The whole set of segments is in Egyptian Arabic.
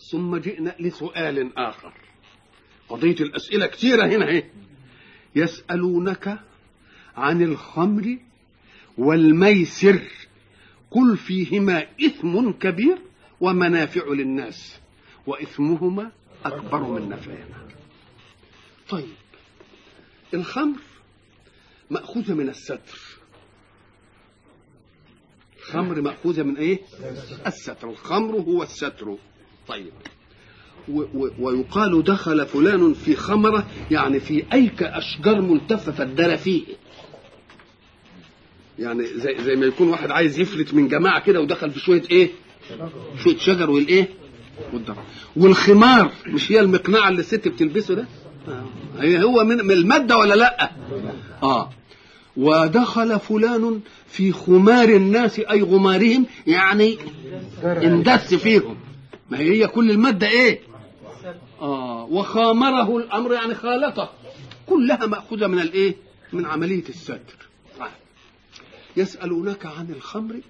ثم جئنا لسؤال آخر قضية الأسئلة كثيرة هنا اهي يسألونك عن الخمر والميسر قل فيهما إثم كبير ومنافع للناس وإثمهما أكبر من نفعهما طيب الخمر مأخوذة من الستر الخمر مأخوذة من إيه؟ الستر الخمر هو الستر طيب و- و- ويقال دخل فلان في خمرة يعني في أيك أشجار ملتفة فادر فيه يعني زي, زي ما يكون واحد عايز يفلت من جماعة كده ودخل في شوية إيه شوية شجر والإيه والضرب والخمار مش هي المقنعة اللي الست بتلبسه ده آه. هي هو من من المادة ولا لأ آه ودخل فلان في خمار الناس أي غمارهم يعني اندس فيهم ما هي كل المادة إيه آه وخامره الأمر يعني خالطه كلها مأخوذة من الإيه من عملية الستر آه. يسألونك عن الخمر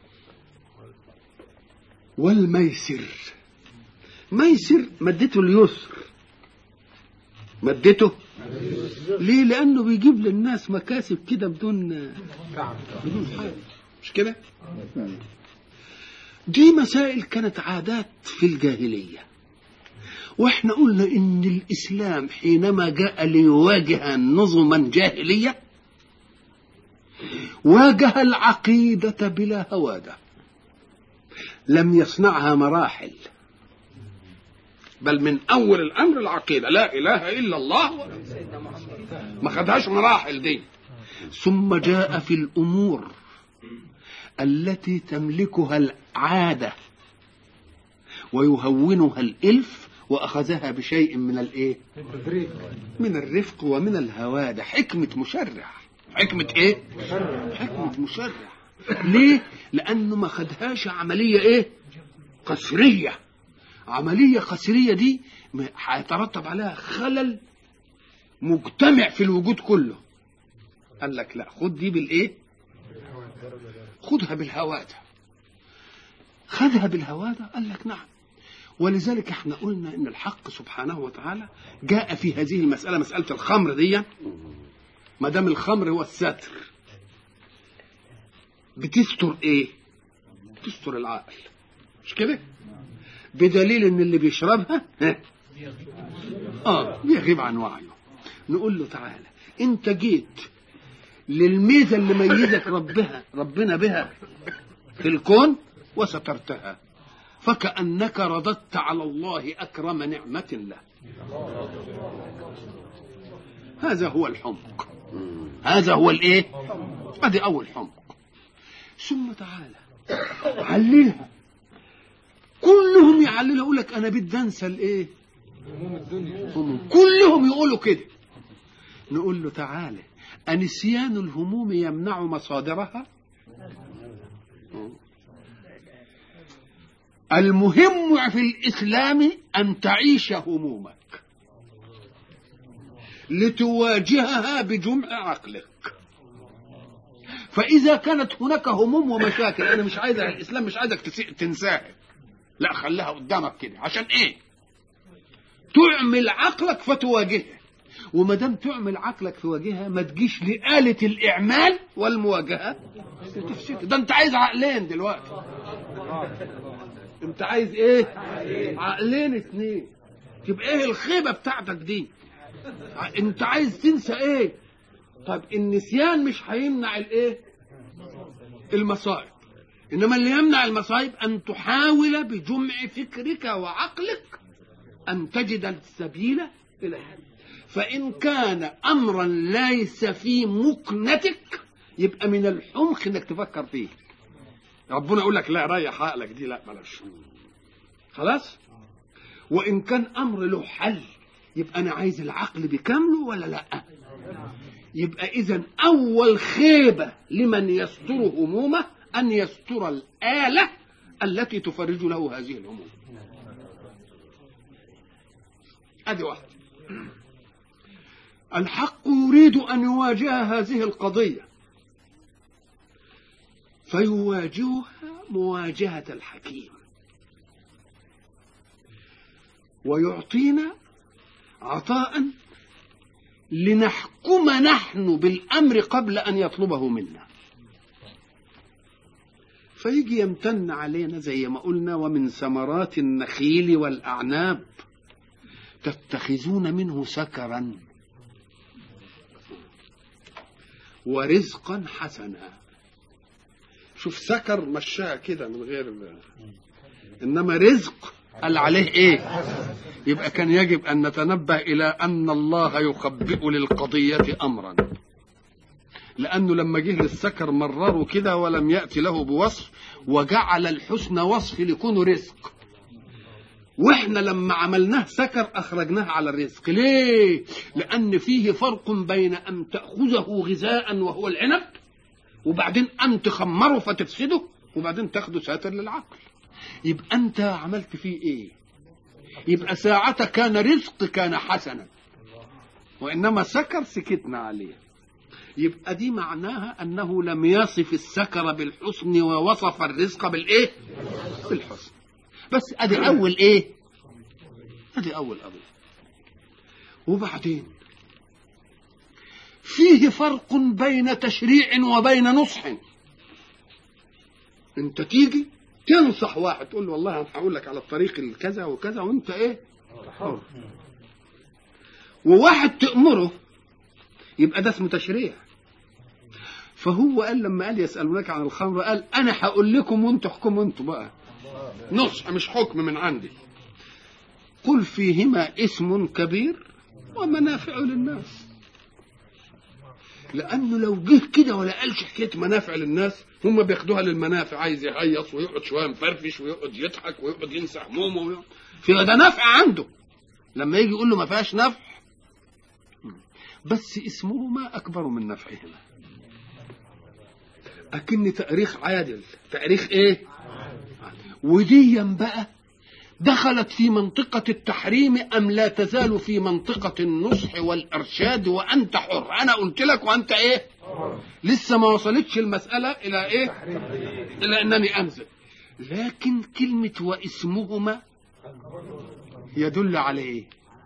والميسر ميسر مادته اليسر مادته ليه لانه بيجيب للناس مكاسب كده بدون بدون حاجه مش كده دي مسائل كانت عادات في الجاهليه واحنا قلنا ان الاسلام حينما جاء ليواجه نظما جاهليه واجه العقيده بلا هواده لم يصنعها مراحل بل من اول الامر العقيده لا اله الا الله ما خدهاش مراحل دي ثم جاء في الامور التي تملكها العاده ويهونها الالف واخذها بشيء من الايه من الرفق ومن الهواده حكمه مشرع حكمه ايه حكمه مشرع ليه لانه ما خدهاش عمليه ايه قسريه عملية قسرية دي م- هيترتب عليها خلل مجتمع في الوجود كله قال لك لا خد دي بالايه خدها بالهوادة خدها بالهوادة قال لك نعم ولذلك احنا قلنا ان الحق سبحانه وتعالى جاء في هذه المسألة مسألة الخمر دي ما دام الخمر هو الستر بتستر ايه بتستر العقل مش كده بدليل ان اللي بيشربها ها، اه بيغيب عن وعيه نقول له تعالى انت جيت للميزه اللي ميزك ربها ربنا بها في الكون وسترتها فكأنك رددت على الله أكرم نعمة له هذا هو الحمق هذا هو الايه ادي اول حمق ثم تعالى عللها كلهم يعللوا يقول لك انا بدي انسى الايه هموم كلهم يقولوا كده نقول له تعالى أنسيان الهموم يمنع مصادرها المهم في الإسلام أن تعيش همومك لتواجهها بجمع عقلك فإذا كانت هناك هموم ومشاكل أنا مش عايز الإسلام مش عايزك تسي- تنساها لا خليها قدامك كده عشان إيه؟ تعمل عقلك فتواجهها وما دام تعمل عقلك في وجهها ما تجيش لآلة الإعمال والمواجهة تفسد ده أنت عايز عقلين دلوقتي أنت عايز إيه؟ عقلين اتنين تبقى إيه الخيبة بتاعتك دي؟ ع- أنت عايز تنسى إيه؟ طب النسيان مش هيمنع الإيه؟ المصائب إنما اللي يمنع المصائب أن تحاول بجمع فكرك وعقلك أن تجد السبيل إليها فإن كان أمرا ليس في مكنتك يبقى من الحمق إنك تفكر فيه ربنا يقول لك لا ريح عقلك دي لا بلاش خلاص وإن كان أمر له حل يبقى أنا عايز العقل بكامله ولا لا يبقى إذا أول خيبة لمن يستر همومه أن يستر الآلة التي تفرج له هذه الهموم ادي واحده الحق يريد ان يواجه هذه القضيه فيواجهها مواجهه الحكيم ويعطينا عطاء لنحكم نحن بالامر قبل ان يطلبه منا فيجي يمتن علينا زي ما قلنا ومن ثمرات النخيل والاعناب تتخذون منه سكرا ورزقا حسنا شوف سكر مشاها كده من غير انما رزق قال عليه ايه يبقى كان يجب ان نتنبه الى ان الله يخبئ للقضيه امرا لانه لما جه للسكر مرره كده ولم ياتي له بوصف وجعل الحسن وصف ليكون رزق واحنا لما عملناه سكر اخرجناه على الرزق ليه لان فيه فرق بين ان تاخذه غذاء وهو العنب وبعدين ان تخمره فتفسده وبعدين تاخده ساتر للعقل يبقى انت عملت فيه ايه يبقى ساعة كان رزق كان حسنا وانما سكر سكتنا عليه يبقى دي معناها انه لم يصف السكر بالحسن ووصف الرزق بالايه بالحسن بس ادي اول ايه ادي اول قضيه وبعدين فيه فرق بين تشريع وبين نصح انت تيجي تنصح واحد تقول له والله انا هقول لك على الطريق الكذا وكذا وانت ايه حر. وواحد تأمره يبقى ده اسمه تشريع فهو قال لما قال يسألونك عن الخمر قال أنا هقول لكم وأنتوا احكموا أنتوا بقى نصح مش حكم من عندي قل فيهما اسم كبير ومنافع للناس لانه لو جه كده ولا قالش حكايه منافع للناس هم بياخدوها للمنافع عايز يهيص ويقعد شويه مفرفش ويقعد يضحك ويقعد ينسى همومه ويقعد. في ده نفع عنده لما يجي يقول له ما فيهاش نفع بس اسمهما اكبر من نفعهما اكن تاريخ عادل تاريخ ايه وديا بقى دخلت في منطقة التحريم أم لا تزال في منطقة النصح والإرشاد وأنت حر أنا قلت لك وأنت إيه لسه ما وصلتش المسألة إلى إيه إلى أنني أنزل لكن كلمة واسمهما يدل على إيه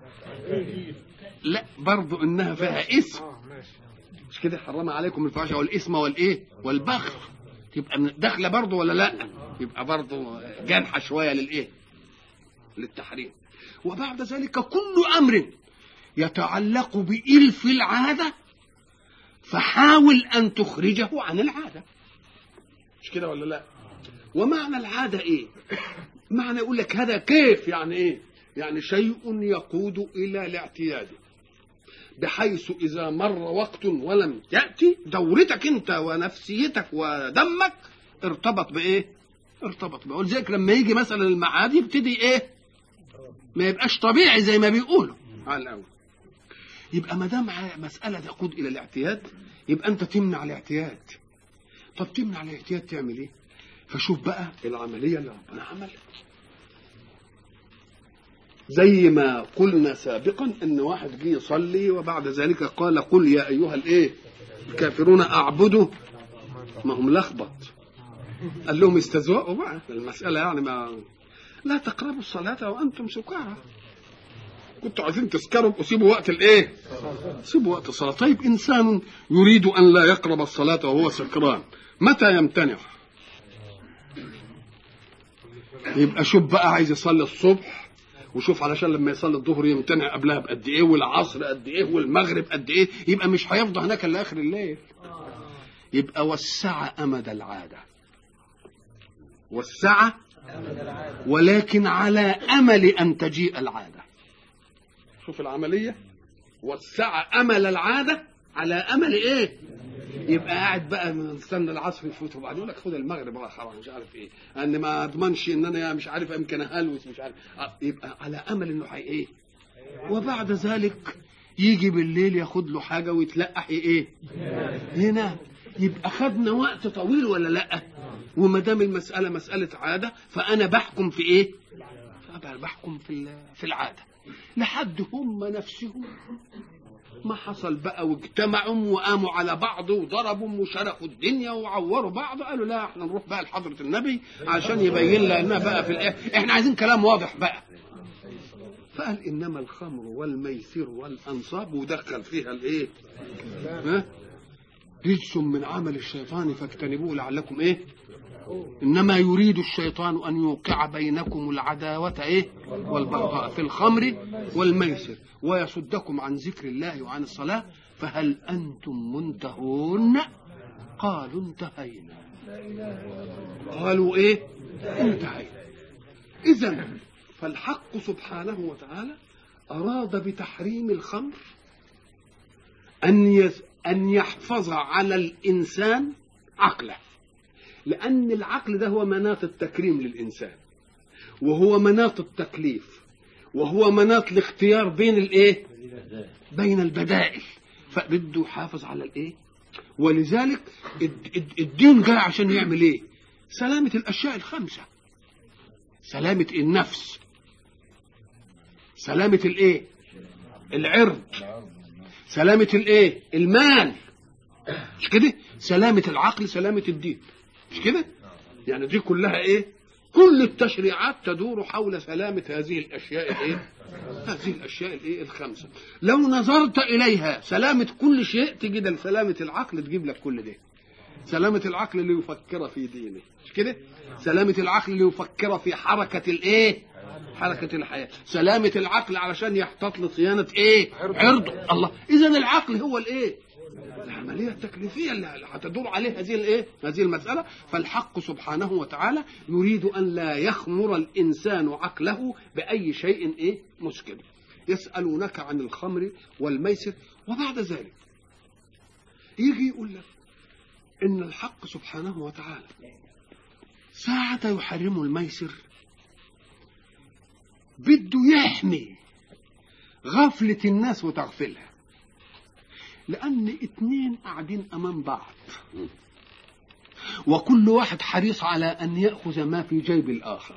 لا برضو إنها فيها اسم مش كده حرم عليكم الفحش والإثم والإيه والبغي تبقى داخلة برضو ولا لا يبقى برضو جانحة شوية للإيه للتحريم وبعد ذلك كل امر يتعلق بإلف العادة فحاول أن تخرجه عن العادة مش كده ولا لا ومعنى العادة إيه معنى يقول لك هذا كيف يعني إيه يعني شيء يقود إلى الاعتياد بحيث إذا مر وقت ولم يأتي دورتك أنت ونفسيتك ودمك ارتبط بإيه ارتبط بيه ولذلك لما يجي مثلا المعاد يبتدي ايه ما يبقاش طبيعي زي ما بيقولوا على الاول يبقى ما دام مساله تقود الى الاعتياد يبقى انت تمنع الاعتياد طب تمنع الاعتياد تعمل ايه فشوف بقى العمليه اللي ربنا عملها زي ما قلنا سابقا ان واحد جه يصلي وبعد ذلك قال قل يا ايها الايه الكافرون اعبدوا ما هم لخبط قال لهم استزوأوا بقى المسألة يعني ما لا تقربوا الصلاة وأنتم سكارى كنتوا عايزين تسكروا وسيبوا وقت الايه؟ سيبوا وقت الصلاة طيب إنسان يريد أن لا يقرب الصلاة وهو سكران متى يمتنع؟ يبقى شوف بقى عايز يصلي الصبح وشوف علشان لما يصلي الظهر يمتنع قبلها بقد ايه والعصر قد ايه والمغرب قد ايه يبقى مش هيفضى هناك الا اخر الليل يبقى وسع امد العاده والسعة ولكن على أمل أن تجيء العادة شوف العملية والسعة أمل العادة على أمل إيه يبقى قاعد بقى مستنى العصر يفوت وبعدين يقول لك خد المغرب بقى خلاص مش عارف ايه ان ما اضمنش ان انا مش عارف يمكن اهلوس مش عارف يبقى على امل انه حي ايه وبعد ذلك يجي بالليل ياخد له حاجه ويتلقح ايه هنا يبقى خدنا وقت طويل ولا لا وما دام المساله مساله عاده فانا بحكم في ايه بحكم في في العاده لحد هم نفسهم ما حصل بقى واجتمعوا وقاموا على بعض وضربوا وشرخوا الدنيا وعوروا بعض قالوا لا احنا نروح بقى لحضره النبي عشان يبين لنا بقى في الايه احنا عايزين كلام واضح بقى فقال انما الخمر والميسر والانصاب ودخل فيها الايه ها رجس من عمل الشيطان فاجتنبوه لعلكم ايه انما يريد الشيطان ان يوقع بينكم العداوه ايه والبغضاء في الخمر والميسر ويصدكم عن ذكر الله وعن الصلاه فهل انتم منتهون قالوا انتهينا قالوا ايه انتهينا اذا فالحق سبحانه وتعالى اراد بتحريم الخمر ان يس ان يحفظ على الانسان عقله لان العقل ده هو مناط التكريم للانسان وهو مناط التكليف وهو مناط الاختيار بين الايه بين البدائل فبده يحافظ على الايه ولذلك الد- الد- الدين جاي عشان يعمل ايه سلامة الاشياء الخمسة سلامة النفس سلامة الايه العرض سلامة الايه المال مش كده سلامة العقل سلامة الدين مش كده يعني دي كلها ايه كل التشريعات تدور حول سلامة هذه الأشياء الإيه؟ هذه الأشياء الإيه؟ الخمسة. لو نظرت إليها سلامة كل شيء تجد سلامة العقل تجيب لك كل ده. سلامة العقل ليفكر في دينه، مش كده؟ سلامة العقل ليفكر في حركة الإيه؟ حركة الحياة، سلامة العقل علشان يحتاط لصيانة إيه؟ عرضه، الله، إذا العقل هو الإيه؟ العملية التكليفية اللي هتدور عليه هذه الايه؟ هذه المسألة، فالحق سبحانه وتعالى يريد أن لا يخمر الإنسان عقله بأي شيء ايه؟ مسكن. يسألونك عن الخمر والميسر وبعد ذلك يجي يقول لك إن الحق سبحانه وتعالى ساعة يحرم الميسر بده يحمي غفلة الناس وتغفلها لأن اتنين قاعدين أمام بعض وكل واحد حريص على أن يأخذ ما في جيب الآخر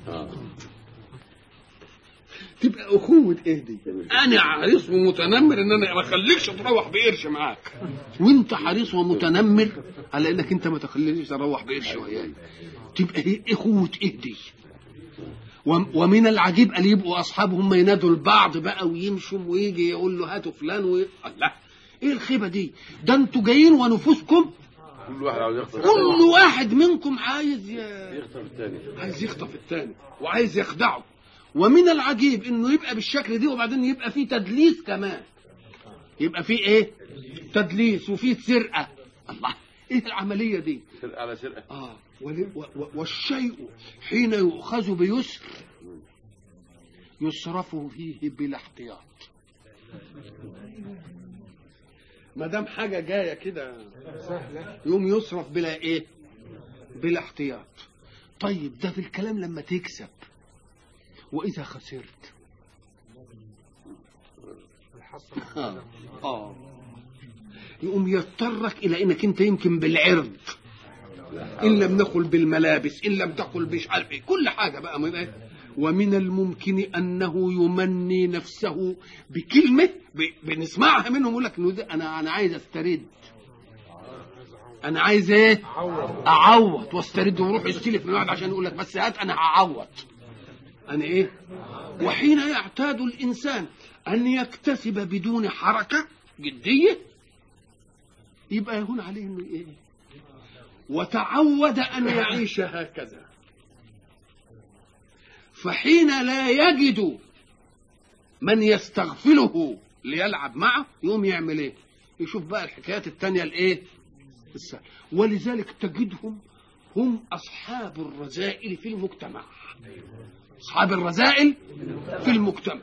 تبقى أخوة إيه دي؟ أنا حريص ومتنمر إن أنا ما أخليكش تروح بقرش معاك وأنت حريص ومتنمر على إنك أنت ما تخلينيش أروح بقرش وياي تبقى هي أخوة إيه دي؟ وم- ومن العجيب أن يبقوا أصحابهم ينادوا البعض بقى ويمشوا ويجي يقول له هاتوا فلان وي... الله ايه الخيبه دي ده انتوا جايين ونفوسكم كل واحد عاوز يخطف كل واحد منكم عايز ي... يخطف الثاني عايز يخطف الثاني وعايز يخدعه ومن العجيب انه يبقى بالشكل دي وبعدين يبقى فيه تدليس كمان يبقى فيه ايه تدليس وفيه سرقه الله ايه العمليه دي سرقة على سرقة آه ول- و- و- والشيء حين يؤخذ بيسر يصرف فيه بلا احتياط ما دام حاجه جايه كده يوم يصرف بلا ايه بلا احتياط طيب ده في الكلام لما تكسب واذا خسرت آه. اه يقوم يضطرك الى انك انت يمكن بالعرض ان لم نقل بالملابس ان لم تقل مش عارف ايه كل حاجه بقى من ايه ومن الممكن انه يمني نفسه بكلمه ب- بنسمعها منهم يقول لك إنه ده انا انا عايز استرد انا عايز ايه اعوض واسترد ويروح يستلف من واحد عشان يقول لك بس هات انا هعوض انا ايه وحين يعتاد الانسان ان يكتسب بدون حركه جديه يبقى يهون عليه انه ايه وتعود ان يعيش هكذا فحين لا يجد من يستغفله ليلعب معه يقوم يعمل ايه يشوف بقى الحكايات التانية الايه السهل. ولذلك تجدهم هم اصحاب الرذائل في المجتمع اصحاب الرذائل في المجتمع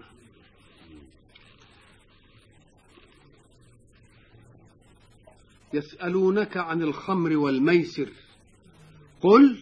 يسألونك عن الخمر والميسر قل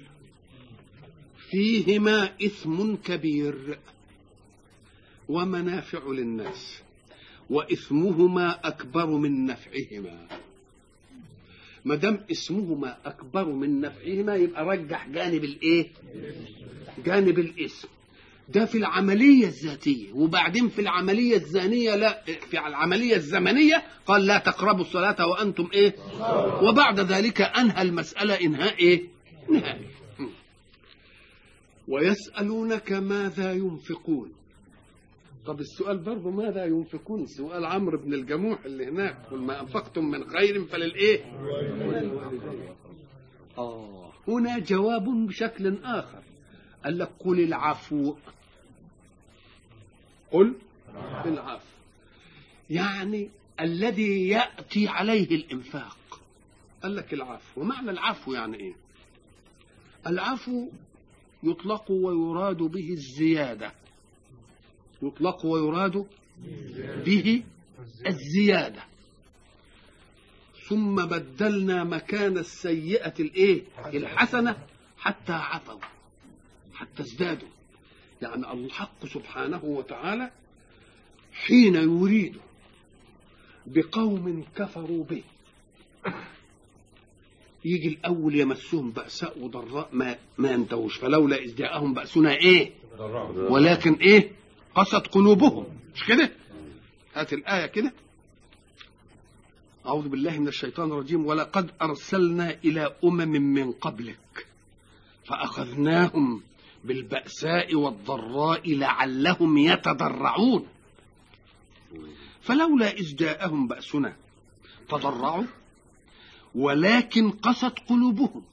فيهما إثم كبير ومنافع للناس وإثمهما أكبر من نفعهما ما دام اسمهما أكبر من نفعهما يبقى رجح جانب الإيه؟ جانب الاسم ده في العملية الذاتية وبعدين في العملية الزانية لا في العملية الزمنية قال لا تقربوا الصلاة وأنتم إيه وبعد ذلك أنهى المسألة إنهاء إيه نهائي ويسألونك ماذا ينفقون طب السؤال برضه ماذا ينفقون سؤال عمرو بن الجموح اللي هناك قل ما انفقتم من خير فللايه اه هنا جواب بشكل اخر قال لك قل العفو قل العفو يعني الذي ياتي عليه الانفاق قال لك العفو ومعنى العفو يعني ايه العفو يطلق ويراد به الزياده يطلق ويراد به الزيادة ثم بدلنا مكان السيئة الايه الحسنة حتى عفوا حتى ازدادوا يعني الحق سبحانه وتعالى حين يريد بقوم كفروا به يجي الاول يمسهم بأساء وضراء ما ما ينتهوش فلولا اذ جاءهم بأسنا ايه ولكن ايه قست قلوبهم مش كده هات الآية كده أعوذ بالله من الشيطان الرجيم ولقد أرسلنا إلى أمم من قبلك فأخذناهم بالبأساء والضراء لعلهم يتضرعون فلولا إذ جاءهم بأسنا تضرعوا ولكن قست قلوبهم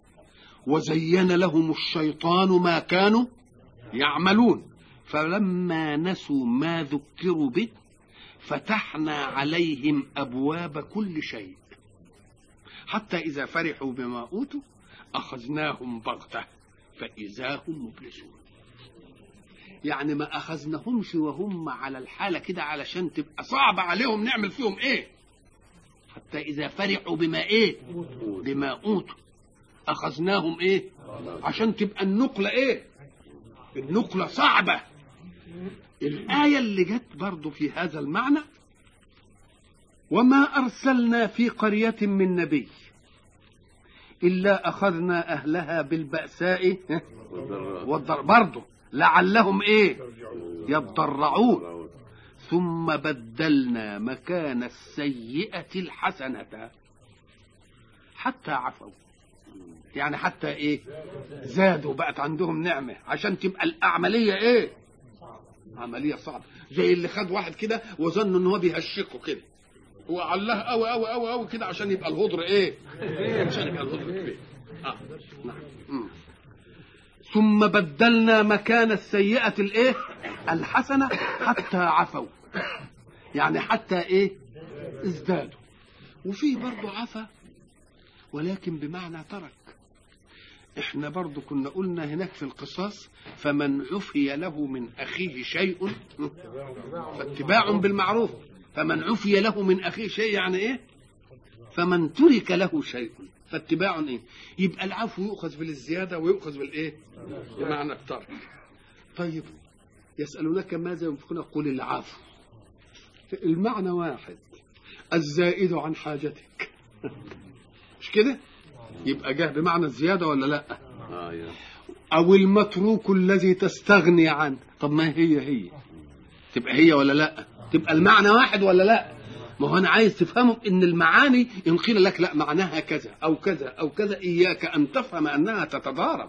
وزين لهم الشيطان ما كانوا يعملون فلما نسوا ما ذكروا به فتحنا عليهم ابواب كل شيء حتى اذا فرحوا بما اوتوا اخذناهم بغته فاذا هم مبلسون يعني ما اخذناهمش وهم على الحاله كده علشان تبقى صعب عليهم نعمل فيهم ايه حتى اذا فرحوا بما ايه بما اوتوا اخذناهم ايه عشان تبقى النقله ايه النقله صعبه الآية اللي جت برضو في هذا المعنى وما أرسلنا في قرية من نبي إلا أخذنا أهلها بالبأساء والضر برضو لعلهم إيه يضرعون ثم بدلنا مكان السيئة الحسنة حتى عفوا يعني حتى ايه زادوا بقت عندهم نعمة عشان تبقى العملية ايه عمليه صعبه زي اللي خد واحد كده وظن ان هو بيهشكه كده هو علاه قوي قوي قوي قوي كده عشان يبقى الهضر ايه عشان يبقى الهضر كبير آه. نعم. مم. ثم بدلنا مكان السيئة الايه الحسنة حتى عفوا يعني حتى ايه ازدادوا وفي برضه عفا ولكن بمعنى ترك احنا برضو كنا قلنا هناك في القصاص فمن عفي له من اخيه شيء فاتباع بالمعروف فمن عفي له من اخيه شيء يعني ايه فمن ترك له شيء فاتباع ايه يبقى العفو يؤخذ بالزياده ويؤخذ بالايه بمعنى الترك طيب يسالونك ماذا ينفقون قل العفو المعنى واحد الزائد عن حاجتك مش كده يبقى جه بمعنى الزيادة ولا لا اه يا أو المتروك الذي تستغني عنه طب ما هي هي تبقى هي ولا لا تبقى المعنى واحد ولا لا ما هو أنا عايز تفهمه إن المعاني إن قيل لك لا معناها كذا أو كذا أو كذا إياك أن تفهم أنها تتضارب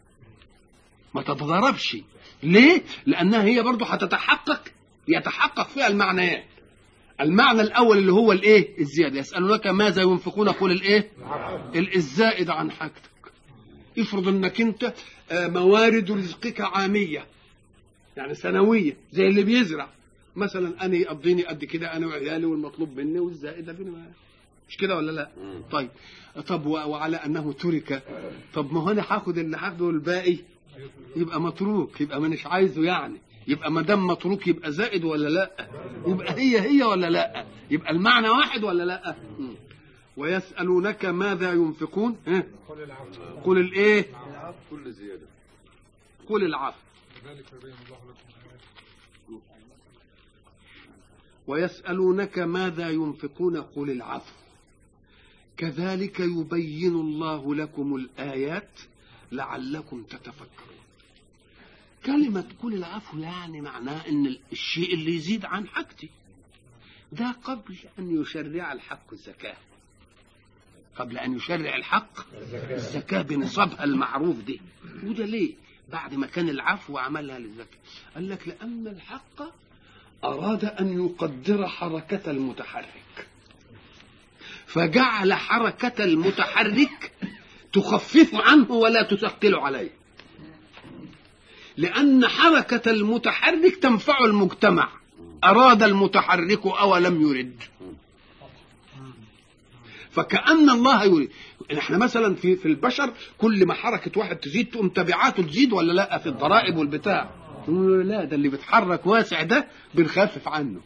ما تتضاربش ليه؟ لأنها هي برضه هتتحقق يتحقق فيها المعنيات المعنى الاول اللي هو الايه الزياده يسالونك ماذا ينفقون قل الايه الزائد عن حاجتك افرض انك انت آه، موارد رزقك عاميه يعني سنويه زي اللي بيزرع مثلا انا يقضيني قد كده انا وعيالي والمطلوب مني والزائد بيني مش كده ولا لا مم. طيب طب و- وعلى انه ترك طب ما هو انا هاخد اللي هاخده والباقي يبقى متروك يبقى مانيش عايزه يعني يبقى ما دام متروك يبقى زائد ولا لا يبقى هي هي ولا لا يبقى المعنى واحد ولا لا مم. ويسألونك ماذا ينفقون ها؟ قل الايه كل زياده قل العفو ويسألونك ماذا ينفقون قل العفو كذلك يبين الله لكم الآيات لعلكم تتفكرون كلمة قل العفو يعني معناه ان الشيء اللي يزيد عن حاجتي ده قبل أن يشرع الحق الزكاة قبل أن يشرع الحق الزكاة بنصابها المعروف دي وده ليه بعد ما كان العفو عملها للزكاة قال لك لأن الحق أراد أن يقدر حركة المتحرك فجعل حركة المتحرك تخفف عنه ولا تثقل عليه لأن حركة المتحرك تنفع المجتمع أراد المتحرك أو لم يرد فكأن الله يريد احنا مثلا في في البشر كل ما حركة واحد تزيد تقوم تبعاته تزيد ولا لا في الضرائب والبتاع يقولوا لا ده اللي بيتحرك واسع ده بنخفف عنه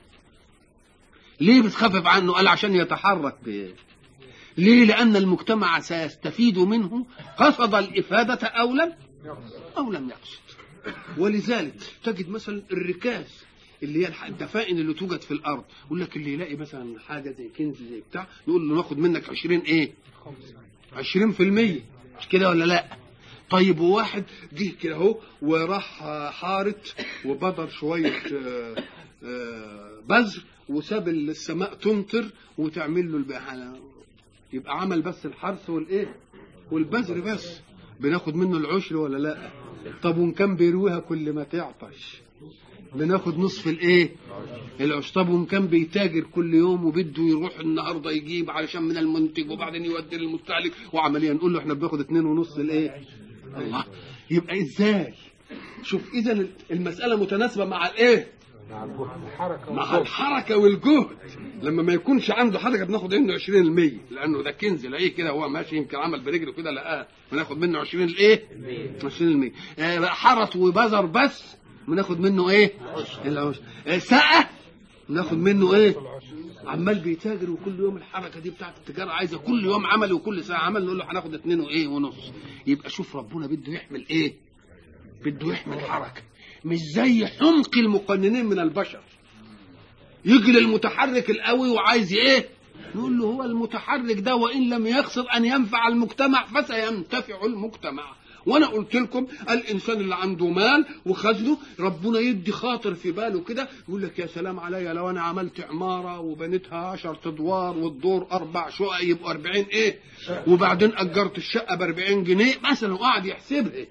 ليه بتخفف عنه قال عشان يتحرك ب... ليه لأن المجتمع سيستفيد منه قصد الإفادة أو لم أو لم يقصد ولذلك تجد مثلا الركاز اللي هي الدفائن اللي توجد في الارض يقول لك اللي يلاقي مثلا حاجه زي كنز زي بتاع يقول له ناخد منك 20 ايه 20% مش كده ولا لا طيب وواحد جه كده اهو وراح حارت وبدر شويه آه، آه، بذر وساب السماء تمطر وتعمل له البحانة يبقى عمل بس الحرث والايه والبذر بس بناخد منه العشر ولا لا طب وان كان بيرويها كل ما تعطش بناخد نصف الايه العشر طب وان كان بيتاجر كل يوم وبده يروح النهارده يجيب علشان من المنتج وبعدين يودي للمستهلك وعمليا نقول له احنا بناخد اتنين ونص الايه الله يبقى ازاي شوف اذا المساله متناسبه مع الايه مع الجهد الحركة مع والجهد. الحركه والجهد لما ما يكونش عنده حركه بناخد منه 20% لانه ده كنز لاقيه كده هو ماشي يمكن عمل برجله كده لقاه بناخد منه 20 الايه 20% آه بقى حرط وبذر بس بناخد منه ايه العشر آه سقه بناخد منه ايه عمال بيتاجر وكل يوم الحركه دي بتاعت التجاره عايزه كل يوم عمل وكل ساعه عمل نقول له هناخد اتنين وايه ونص يبقى شوف ربنا بده يحمل ايه بده يحمل حركه مش زي حمق المقننين من البشر يجي للمتحرك القوي وعايز ايه نقول له هو المتحرك ده وان لم يقصد ان ينفع المجتمع فسينتفع المجتمع وانا قلت لكم الانسان اللي عنده مال وخزنه ربنا يدي خاطر في باله كده يقول لك يا سلام عليا لو انا عملت عماره وبنيتها 10 ادوار والدور اربع شقق يبقوا 40 ايه وبعدين اجرت الشقه ب 40 جنيه مثلا وقعد يحسبها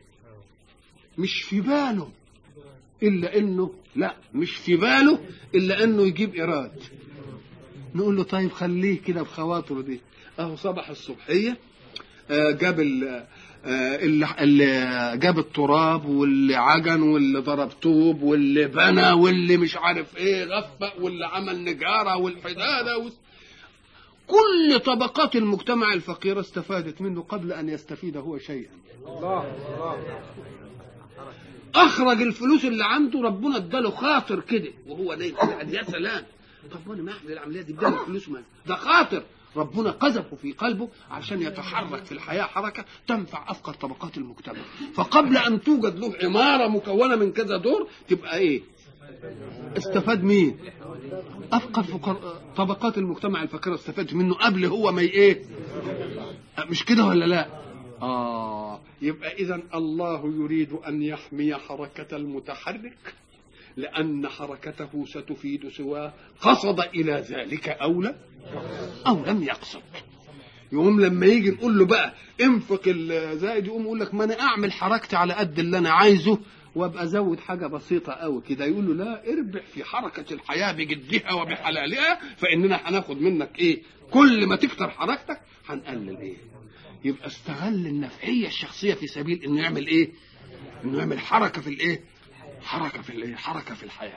مش في باله الا انه لا مش في باله الا انه يجيب ايراد نقول له طيب خليه كده بخواطره دي اهو صبح الصبحيه آه، جاب ال آه، اللي اللي جاب التراب واللي عجن واللي ضرب طوب واللي بنى واللي مش عارف ايه غفق واللي عمل نجاره والحداده وس... كل طبقات المجتمع الفقيرة استفادت منه قبل أن يستفيد هو شيئا الله الله اخرج الفلوس اللي عنده ربنا اداله خاطر كده وهو نايم قاعد يا سلام طب وانا ما اعمل العمليه دي اداني الفلوس ما ده خاطر ربنا قذفه في قلبه عشان يتحرك في الحياه حركه تنفع افقر طبقات المجتمع فقبل ان توجد له عماره مكونه من كذا دور تبقى ايه استفاد مين افقر فقر... طبقات المجتمع الفقيره استفادت منه قبل هو ما ي- ايه مش كده ولا لا اه يبقى اذا الله يريد ان يحمي حركه المتحرك لان حركته ستفيد سواه قصد الى ذلك او لا او لم يقصد يقوم لما يجي نقول له بقى انفق الزائد يقوم يقول لك ما انا اعمل حركتي على قد اللي انا عايزه وابقى ازود حاجه بسيطه قوي كده يقول له لا اربح في حركه الحياه بجدها وبحلالها فاننا هناخد منك ايه كل ما تكتر حركتك هنقلل ايه يبقى استغل النفعيه الشخصيه في سبيل انه يعمل ايه انه يعمل حركه في الايه حركه في الايه حركه في الحياه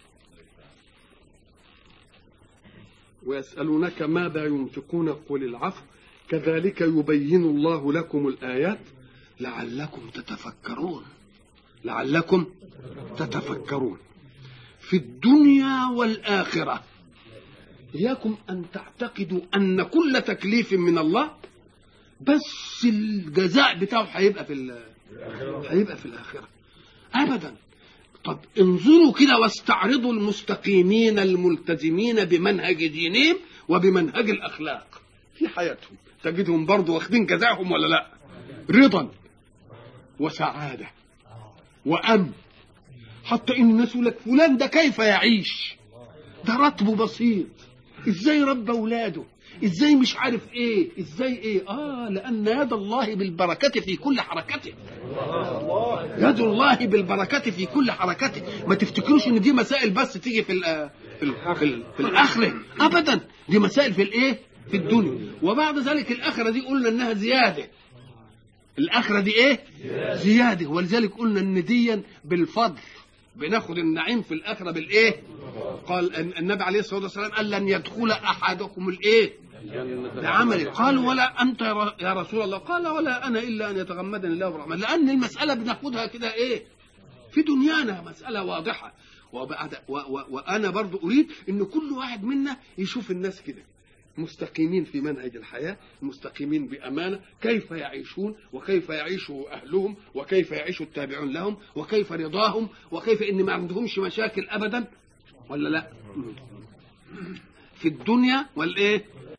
ويسألونك ماذا ينفقون قل العفو كذلك يبين الله لكم الآيات لعلكم تتفكرون لعلكم تتفكرون في الدنيا والآخرة إياكم أن تعتقدوا أن كل تكليف من الله بس الجزاء بتاعه هيبقى في ال- هيبقى في الآخرة أبدا طب انظروا كده واستعرضوا المستقيمين الملتزمين بمنهج دينهم وبمنهج الاخلاق في حياتهم تجدهم برضه واخدين جزاهم ولا لا رضا وسعاده وامن حتى ان الناس يقول لك فلان ده كيف يعيش ده راتبه بسيط ازاي ربى اولاده ازاي مش عارف ايه ازاي ايه اه لان يد الله بالبركه في كل حركته يد الله بالبركه في كل حركته ما تفتكروش ان دي مسائل بس تيجي في ال في, ال في, ال في الاخره ابدا دي مسائل في الايه في الدنيا وبعد ذلك الاخره دي قلنا انها زياده الاخره دي ايه زياده ولذلك قلنا ان ديا بالفضل بناخد النعيم في الاخره بالايه قال الن- النبي عليه الصلاه والسلام قال لن يدخل احدكم الايه بعمل قال ولا انت يا ر- يا رسول الله قال ولا انا الا ان يتغمدني الله برحمته لان المساله بناخدها كده ايه في دنيانا مساله واضحه وبعد و و وانا برضو اريد ان كل واحد منا يشوف الناس كده مستقيمين في منهج الحياة مستقيمين بأمانة كيف يعيشون وكيف يعيش أهلهم وكيف يعيش التابعون لهم وكيف رضاهم وكيف إن ما عندهمش مشاكل أبدا ولا لا في الدنيا والإيه